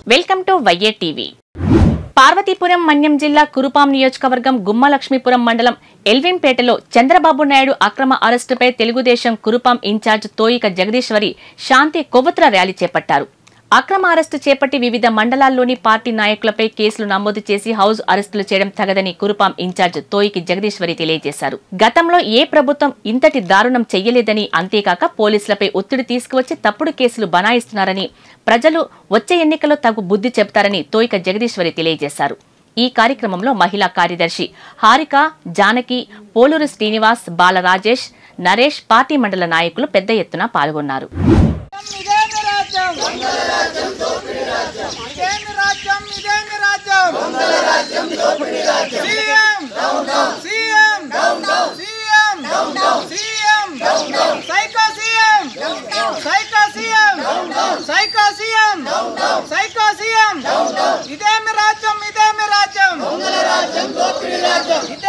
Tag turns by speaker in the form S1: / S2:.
S1: welcome to YA TV Parvathipuram Manyam జిల్లా కురుపాం నియోజకవర్గం గుమ్మలక్ష్మీపురం మండలం ఎల్వింపేటలో చంద్రబాబు నాయుడు అక్రమ అరెస్టుపై తెలుగుదేశం కురుపాం ఇన్ఛార్జ్ తోయిక జగదీశ్వరి శాంతి కొవ్వొత్తుల ర్యాలీ చేపట్టారు అక్రమ అరెస్టు చేపట్టి వివిధ మండలాల్లోని పార్టీ నాయకులపై కేసులు నమోదు చేసి హౌస్ అరెస్టులు చేయడం తగదని కురుపాం ఇన్ఛార్జ్ తోయికి జగదీశ్వరి తెలియజేశారు గతంలో ఏ ప్రభుత్వం ఇంతటి దారుణం చెయ్యలేదని అంతేకాక పోలీసులపై ఒత్తిడి తీసుకువచ్చి తప్పుడు కేసులు బనాయిస్తున్నారని ప్రజలు వచ్చే ఎన్నికల్లో తగు బుద్ధి చెబుతారని తోయిక జగదీశ్వరి తెలియజేశారు ఈ కార్యక్రమంలో మహిళా కార్యదర్శి హారిక జానకి పోలూరు శ్రీనివాస్ బాల రాజేష్ నరేష్ పార్టీ మండల నాయకులు పెద్ద ఎత్తున పాల్గొన్నారు
S2: ఇదేమి రాజ్యం ఇదేమి రాజ్యం ఇదేమి రాజ్యం CM CM CM CM psycho CM psycho CM psycho CM psycho CM ఇదేమి రాజ్యం ఇదేమి రాజ్యం ఇదేమి